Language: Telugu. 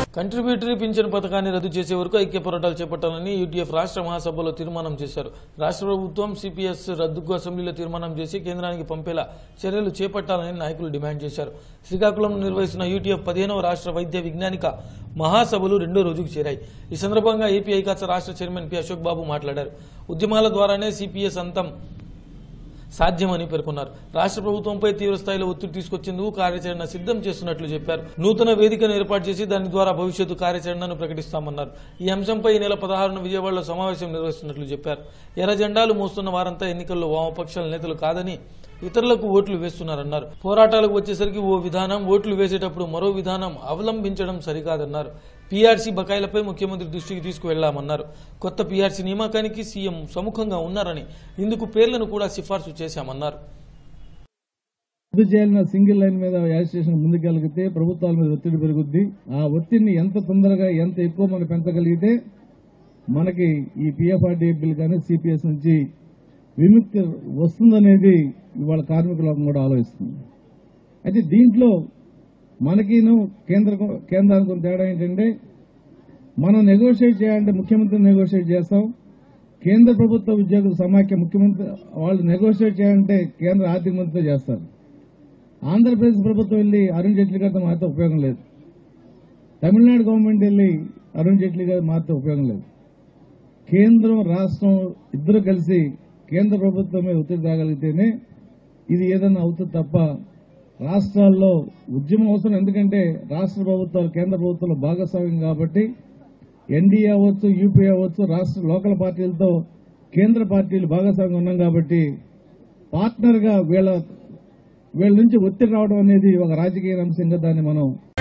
కంట్రిబ్యూటరీ పింఛన్ పథకాన్ని రద్దు చేసే వరకు ఐక్య పోరాటాలు చేపట్టాలని యూటీఎఫ్ రాష్ట్ర మహాసభలో తీర్మానం చేశారు రాష్ట్ర ప్రభుత్వం సిపిఎస్ రద్దుకు అసెంబ్లీలో తీర్మానం చేసి కేంద్రానికి పంపేలా చర్యలు చేపట్టాలని నాయకులు డిమాండ్ చేశారు శ్రీకాకుళంలో నిర్వహిస్తున్న యూటీఎఫ్ పదిహేనవ రాష్ట్ర వైద్య విజ్ఞానిక మహాసభలు రెండో రోజుకు చేరాయి ఈ సందర్భంగా ఏపీ ఐకాస రాష్ట్ర చైర్మన్ పి అశోక్ బాబు మాట్లాడారు ఉద్యమాల ద్వారానే సిపిఎస్ అంతం సాధ్యమని పేర్కొన్నారు రాష్ట్ర ప్రభుత్వంపై తీవ్ర స్థాయిలో ఒత్తిడి తీసుకొచ్చేందుకు కార్యాచరణ సిద్ధం చేస్తున్నట్లు చెప్పారు నూతన వేదికను ఏర్పాటు చేసి దాని ద్వారా భవిష్యత్తు కార్యాచరణను ప్రకటిస్తామన్నారు ఈ అంశంపై ఈ నెల పదహారున విజయవాడలో సమావేశం నిర్వహిస్తున్నట్లు చెప్పారు ఎర్ర జెండాలు మోస్తున్న వారంతా ఎన్నికల్లో వామపక్షాల నేతలు కాదని ఇతరులకు ఓట్లు వేస్తున్నారన్నారు పోరాటాలకు వచ్చేసరికి ఓ విధానం ఓట్లు వేసేటప్పుడు మరో విధానం అవలంబించడం సరికాదన్నారు పీఆర్సీ బకాయిలపై ముఖ్యమంత్రి దృష్టికి తీసుకువెళ్లామన్నారు కొత్త పీఆర్సీ నియామకానికి సీఎం సముఖంగా ఉన్నారని ఇందుకు పేర్లను కూడా సిఫార్సు చేశామన్నారు రద్దు చేయాలన్న సింగిల్ లైన్ మీద యాజిస్ట్రేషన్ ముందుకెలిగితే ప్రభుత్వాల మీద ఒత్తిడి పెరుగుద్ది ఆ ఒత్తిడిని ఎంత తొందరగా ఎంత ఎక్కువ మనం పెంచగలిగితే మనకి ఈ పిఎఫ్ఆర్డీ బిల్ కానీ సిపిఎస్ నుంచి విముక్తి వస్తుందనేది ఇవాళ కార్మికులకు కూడా ఆలోచిస్తుంది అయితే దీంట్లో మనకిను కేంద్ర కేంద్రానికి ఉన్న తేడా ఏంటంటే మనం నెగోషియేట్ చేయాలంటే ముఖ్యమంత్రి నెగోషియేట్ చేస్తాం కేంద్ర ప్రభుత్వ ఉద్యోగుల సమాఖ్య ముఖ్యమంత్రి వాళ్ళు నెగోషియేట్ చేయాలంటే కేంద్ర ఆర్థిక మంత్రితో చేస్తారు ఆంధ్రప్రదేశ్ ప్రభుత్వం వెళ్ళి అరుణ్ జైట్లీ గారితో మాత్రం ఉపయోగం లేదు తమిళనాడు గవర్నమెంట్ వెళ్ళి అరుణ్ జైట్లీ గారు మాత్రం ఉపయోగం లేదు కేంద్రం రాష్ట్రం ఇద్దరు కలిసి కేంద్ర ప్రభుత్వం మీద ఒత్తిడి తాగలిగితేనే ఇది ఏదన్నా అవుతుంది తప్ప రాష్ట్రాల్లో ఉద్యమం అవసరం ఎందుకంటే రాష్ట్ర ప్రభుత్వాలు కేంద్ర ప్రభుత్వాలు భాగస్వామ్యం కాబట్టి ఎన్డీఏ అవ్వచ్చు యూపీ అవ్వచ్చు రాష్ట్ర లోకల్ పార్టీలతో కేంద్ర పార్టీలు భాగస్వామ్యం ఉన్నాం కాబట్టి పార్ట్నర్ గా వీళ్ళ వీళ్ళ నుంచి ఒత్తిడి రావడం అనేది ఒక రాజకీయ అంశంగా దాన్ని మనం